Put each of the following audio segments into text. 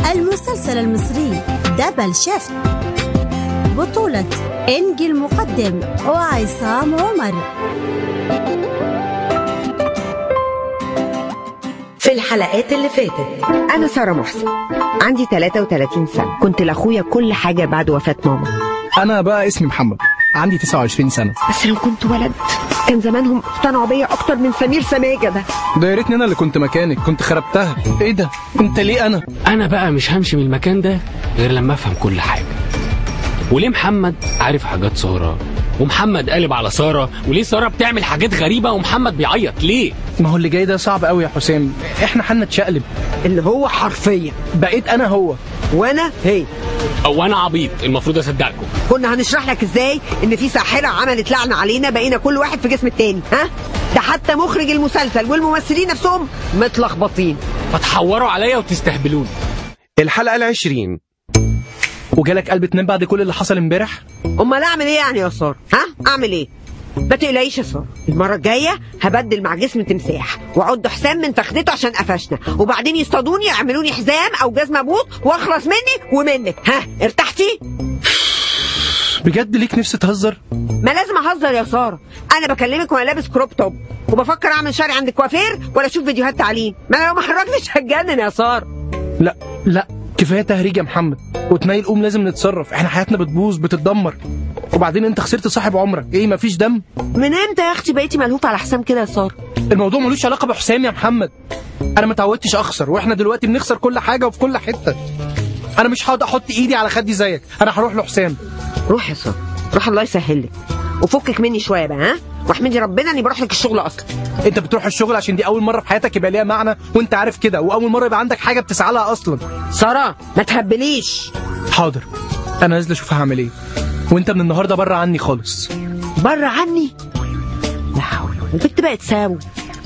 المسلسل المصري دبل شيفت بطولة إنجي المقدم وعصام عمر في الحلقات اللي فاتت أنا سارة محسن عندي 33 سنة كنت لأخويا كل حاجة بعد وفاة ماما انا بقى اسمي محمد عندي 29 سنه بس لو كنت ولد كان زمانهم اقتنعوا بيا أكتر من سمير سماجة ده ده يا ريتني انا اللي كنت مكانك كنت خربتها ايه ده انت ليه انا انا بقى مش همشي من المكان ده غير لما افهم كل حاجه وليه محمد عارف حاجات ساره ومحمد قالب على ساره وليه ساره بتعمل حاجات غريبه ومحمد بيعيط ليه ما هو اللي جاي ده صعب قوي يا حسام احنا هنتشقلب اللي هو حرفيا بقيت انا هو وأنا هي او انا عبيط المفروض اصدقكم كنا هنشرح لك ازاي ان في ساحرة عملت لعنة علينا بقينا كل واحد في جسم التاني ها ده حتى مخرج المسلسل والممثلين نفسهم متلخبطين فتحوروا عليا وتستهبلوني الحلقة العشرين وجالك قلب تنام بعد كل اللي حصل امبارح امال اعمل ايه يعني يا ساره ها اعمل ايه ما تقلقيش يا ساره المره الجايه هبدل مع جسم تمساح واعد حسام من فخدته عشان قفشنا وبعدين يصطادوني يعملوني حزام او جزمه بوط واخلص مني ومنك ها ارتحتي بجد ليك نفس تهزر ما لازم اهزر يا ساره انا بكلمك وانا لابس كروب توب وبفكر اعمل شعري عند الكوافير ولا اشوف فيديوهات تعليم ما انا لو ما حركتش هتجنن يا ساره لا لا كفايه تهريج يا محمد وتنيل قوم لازم نتصرف احنا حياتنا بتبوظ بتتدمر وبعدين انت خسرت صاحب عمرك ايه مفيش دم من امتى يا اختي بقيتي ملهوفه على حسام كده يا ساره الموضوع ملوش علاقه بحسام يا محمد انا ما اتعودتش اخسر واحنا دلوقتي بنخسر كل حاجه وفي كل حته انا مش هقعد احط ايدي على خدي زيك انا هروح لحسام روح يا ساره روح الله يسهل لك وفكك مني شويه بقى ها واحمدي ربنا اني بروح لك الشغل اصلا انت بتروح الشغل عشان دي اول مره في حياتك يبقى ليها معنى وانت عارف كده واول مره يبقى عندك حاجه بتسعى لها اصلا ساره ما تهبليش حاضر انا نازل اشوف هعمل ايه وانت من النهارده بره عني خالص بره عني لا حول البنت بقت ساوي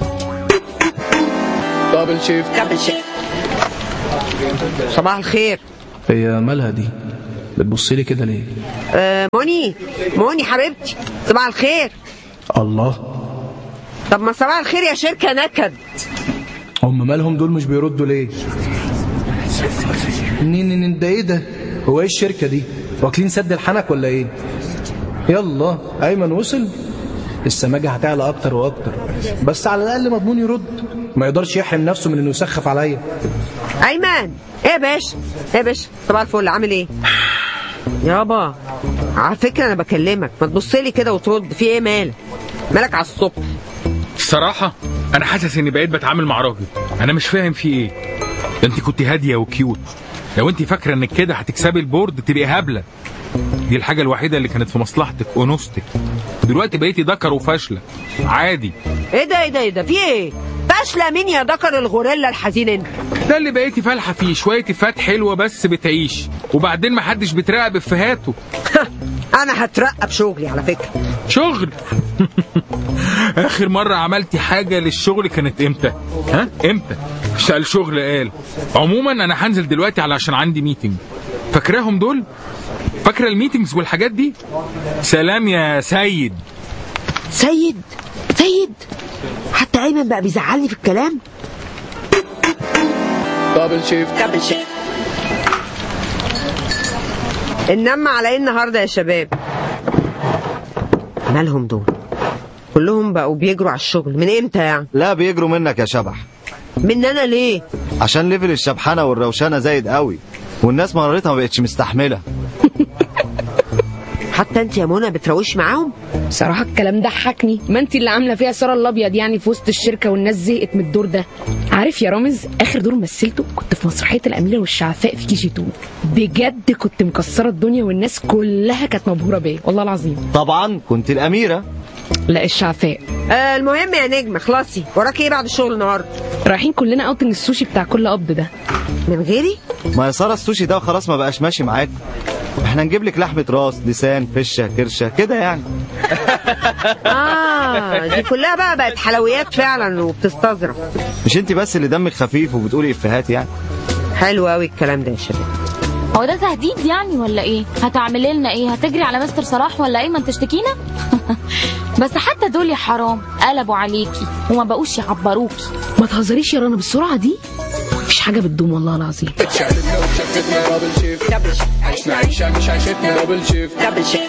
دبل شيفت دبل شيء صباح الخير هي مالها دي بتبص لي كده ليه آه موني موني حبيبتي صباح الخير الله طب ما صباح الخير يا شركه نكد هم مالهم دول مش بيردوا ليه نين نين ده ايه ده هو ايه الشركه دي واكلين سد الحنك ولا ايه يلا ايمن وصل السماجه هتعلى اكتر واكتر بس على الاقل مضمون يرد ما يقدرش يحرم نفسه من انه يسخف عليا ايمن ايه يا باشا ايه يا باشا صباح الفل عامل ايه يابا على فكره انا بكلمك ما تبص لي كده وترد في ايه مالك مالك على الصبح الصراحة أنا حاسس إني بقيت بتعامل مع راجل أنا مش فاهم في إيه ده أنت كنت هادية وكيوت لو أنت فاكرة إنك كده هتكسبي البورد تبقي هبلة دي الحاجة الوحيدة اللي كانت في مصلحتك أنوثتك دلوقتي بقيتي ذكر وفاشلة عادي ايه ده ايه ده ايه ده في ايه فاشله مين يا ذكر الغوريلا الحزين انت ده اللي بقيتي فالحة فيه شوية إفات حلوة بس بتعيش وبعدين محدش بتراقب إفهاته انا هترقى بشغلي على فكره شغل اخر مره عملتي حاجه للشغل كانت امتى ها امتى سال شغل قال عموما انا هنزل دلوقتي علشان عندي ميتنج فاكراهم دول فاكره الميتنجز والحاجات دي سلام يا سيد سيد سيد حتى ايمن بقى بيزعلني في الكلام دبل شيفت دبل شيء انما على ايه النهارده يا شباب مالهم دول كلهم بقوا بيجروا على الشغل من امتى يعني لا بيجروا منك يا شبح من انا ليه عشان ليفل الشبحانه والروشنه زايد قوي والناس مرارتها ما بقتش مستحمله حتى انت يا منى بتروش معاهم بصراحة الكلام ضحكني ما انت اللي عاملة فيها سارة الأبيض يعني في وسط الشركة والناس زهقت من الدور ده عارف يا رامز آخر دور مثلته كنت في مسرحية الأميرة والشعفاء في كي جي 2 بجد كنت مكسرة الدنيا والناس كلها كانت مبهورة بيا والله العظيم طبعا كنت الاميره لا الشعفاء آه المهم يا نجمه خلاصي وراك ايه بعد الشغل النهارده رايحين كلنا اوتنج السوشي بتاع كل قبض ده من غيري ما يا ساره السوشي ده خلاص ما بقاش ماشي معاك احنا نجيب لك لحمه راس لسان فشه كرشه كده يعني اه دي كلها بقى بقت حلويات فعلا وبتستظرف مش انت بس اللي دمك خفيف وبتقولي افيهات يعني حلو قوي الكلام ده يا شباب هو ده تهديد يعني ولا ايه هتعملي لنا ايه هتجري على مستر صلاح ولا ايمن تشتكينا بس حتى دول يا حرام قلبوا عليكي وما بقوش يعبروكي ما تهزريش يا رنا بالسرعة دي مش حاجه بتدوم والله العظيم شقلبنا وشفتنا دبل شيفت عشنا عيشة مش عيشتنا دبل شيفت دبل شيفت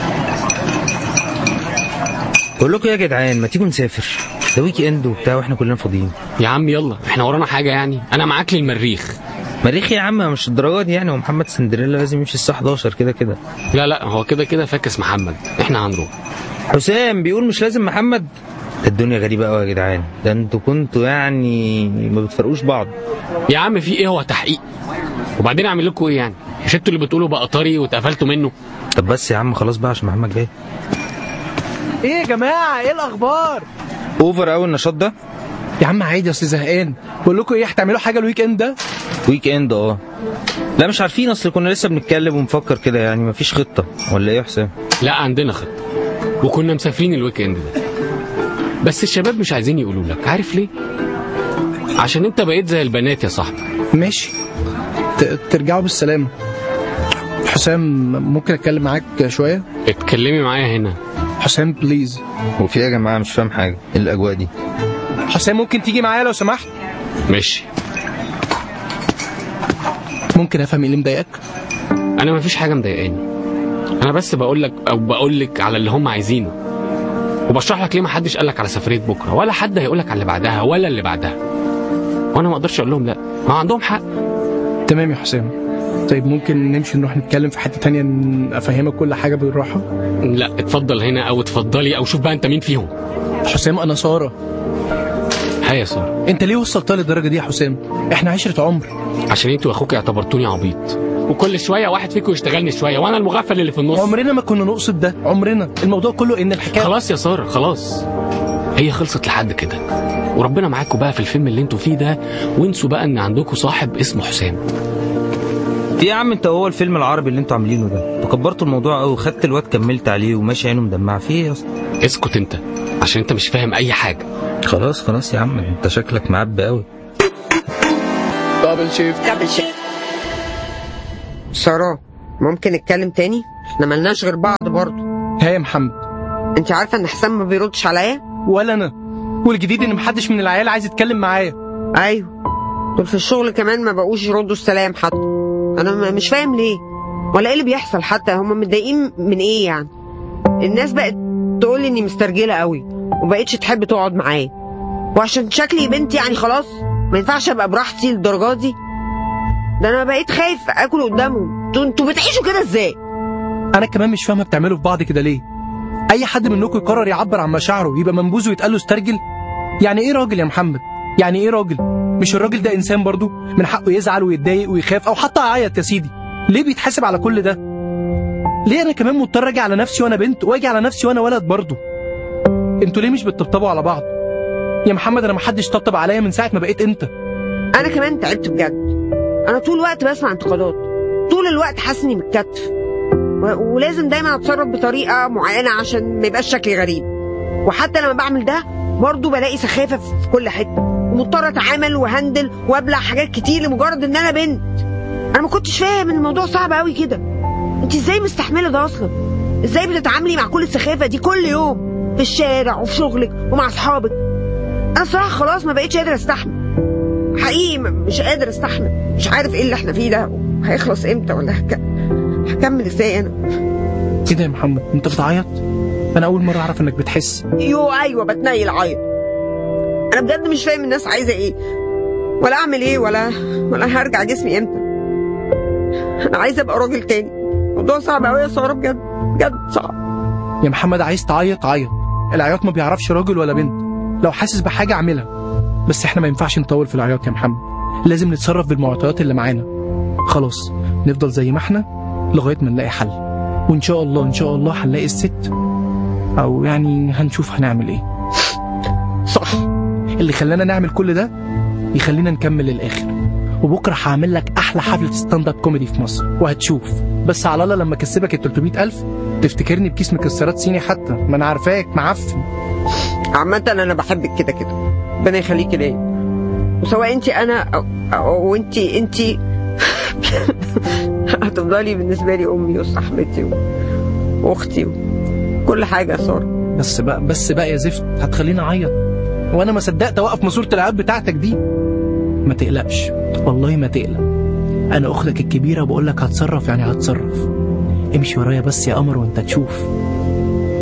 بقول لكم يا جدعان ما تيجوا نسافر ده ويك اند وبتاع واحنا كلنا فاضيين يا عم يلا احنا ورانا حاجه يعني انا معاك للمريخ مريخ يا عم مش الدرجه دي يعني ومحمد سندريلا لازم يمشي الساعه 11 كده كده لا لا هو كده كده فاكس محمد احنا هنروح حسام بيقول مش لازم محمد ده الدنيا غريبه قوي يا جدعان ده انتوا كنتوا يعني ما بتفرقوش بعض يا عم في ايه هو تحقيق وبعدين اعمل لكم ايه يعني مش انتوا اللي بتقولوا بقى طري واتقفلتوا منه طب بس يا عم خلاص بقى عشان محمد جاي ايه يا جماعه ايه الاخبار اوفر قوي النشاط ده يا عم عادي اصل زهقان بقول لكم ايه هتعملوا حاجه الويك اند ده ويك اند اه لا مش عارفين اصل كنا لسه بنتكلم ونفكر كده يعني مفيش خطه ولا ايه يا حسام لا عندنا خطه وكنا مسافرين الويك اند ده بس الشباب مش عايزين يقولوا لك عارف ليه عشان انت بقيت زي البنات يا صاحبي ماشي ت- ترجعوا بالسلامه حسام ممكن اتكلم معاك شويه اتكلمي معايا هنا حسام بليز وفي إيه يا جماعه مش فاهم حاجه ايه الاجواء دي حسام ممكن تيجي معايا لو سمحت ماشي ممكن افهم ايه اللي مضايقك انا مفيش حاجه مضايقاني انا بس بقول لك او بقول لك على اللي هم عايزينه وبشرح لك ليه ما حدش قال لك على سفريه بكره ولا حد هيقول لك على اللي بعدها ولا اللي بعدها وانا ما اقدرش اقول لهم لا ما عندهم حق تمام يا حسام طيب ممكن نمشي نروح نتكلم في حته تانية ن- افهمك كل حاجه بالراحه لا اتفضل هنا او اتفضلي او شوف بقى انت مين فيهم حسام انا ساره ها يا ساره انت ليه وصلتها للدرجه دي يا حسام احنا عشره عمر عشان انتوا واخوك اعتبرتوني عبيط وكل شويه واحد فيكم يشتغلني شويه وانا المغفل اللي في النص عمرنا ما كنا نقصد ده عمرنا الموضوع كله ان الحكايه خلاص يا ساره خلاص هي خلصت لحد كده وربنا معاكم بقى في الفيلم اللي انتوا فيه ده وانسوا بقى ان عندكم صاحب اسمه حسام في يا عم انت هو الفيلم العربي اللي انتوا عاملينه ده تكبرتوا الموضوع قوي خدت الواد كملت عليه وماشي عينه مدمعه في ايه يا اسطى اسكت انت عشان انت مش فاهم اي حاجه خلاص خلاص يا عم انت شكلك معبي قوي دبل شيفت دبل شيفت سارة ممكن نتكلم تاني احنا ملناش غير بعض برضه ها يا محمد انت عارفه ان حسام ما بيردش عليا ولا انا والجديد ان محدش من العيال عايز يتكلم معايا ايوه دول في الشغل كمان ما بقوش يردوا السلام حتى انا م- مش فاهم ليه ولا ايه اللي بيحصل حتى هم متضايقين من ايه يعني الناس بقت تقول لي اني مسترجله قوي وبقتش تحب تقعد معايا وعشان شكلي بنت يعني خلاص ما ينفعش ابقى براحتي للدرجه دي ده انا بقيت خايف اكل قدامهم انتوا انتوا بتعيشوا كده ازاي انا كمان مش فاهمه بتعملوا في بعض كده ليه اي حد منكم يقرر يعبر عن مشاعره يبقى منبوذ ويتقال له استرجل يعني ايه راجل يا محمد يعني ايه راجل مش الراجل ده انسان برضو من حقه يزعل ويتضايق ويخاف او حتى يعيط يا سيدي ليه بيتحاسب على كل ده ليه انا كمان مضطر اجي على نفسي وانا بنت واجي على نفسي وانا ولد برضو انتوا ليه مش بتطبطبوا على بعض يا محمد انا ما حدش طبطب عليا من ساعه ما بقيت انت انا كمان تعبت بجد انا طول الوقت بسمع انتقادات طول الوقت حاسس اني متكتف و- ولازم دايما اتصرف بطريقه معينه عشان ما يبقاش شكلي غريب وحتى لما بعمل ده برضه بلاقي سخافه في كل حته ومضطر اتعامل وهندل وابلع حاجات كتير لمجرد ان انا بنت انا ما كنتش فاهم ان الموضوع صعب قوي كده انت ازاي مستحمله ده اصلا ازاي بتتعاملي مع كل السخافه دي كل يوم في الشارع وفي شغلك ومع اصحابك انا الصراحه خلاص ما بقتش قادره استحمل حقيقي م- مش قادر استحمل مش عارف ايه اللي احنا فيه ده هيخلص امتى ولا هك... هكمل ازاي انا ايه ده يا محمد انت بتعيط انا اول مره اعرف انك بتحس يو ايوه بتنيل عيط انا بجد مش فاهم الناس عايزه ايه ولا اعمل ايه ولا ولا هرجع جسمي امتى انا عايزه ابقى راجل تاني الموضوع صعب قوي يا ساره بجد بجد صعب يا محمد عايز تعيط عيط العياط ما بيعرفش راجل ولا بنت لو حاسس بحاجه اعملها بس احنا ما ينفعش نطول في العياط يا محمد لازم نتصرف بالمعطيات اللي معانا خلاص نفضل زي ما احنا لغايه ما نلاقي حل وان شاء الله ان شاء الله هنلاقي الست او يعني هنشوف هنعمل ايه صح اللي خلانا نعمل كل ده يخلينا نكمل للاخر وبكره هعمل لك احلى حفله ستاند اب كوميدي في مصر وهتشوف بس على الله لما اكسبك ال 300000 تفتكرني بكيس مكسرات صيني حتى ما انا عارفاك معفن عامة انا بحبك كده كده ربنا يخليكي ليا وسواء انت انا او, أو انت انت هتفضلي بالنسبه لي امي وصاحبتي و- واختي وكل حاجه يا ساره بس بقى بس بقى يا زفت هتخليني اعيط وانا ما صدقت اوقف ماسوره العيال بتاعتك دي ما تقلقش والله ما تقلق انا اختك الكبيره بقول لك هتصرف يعني هتصرف امشي ورايا بس يا قمر وانت تشوف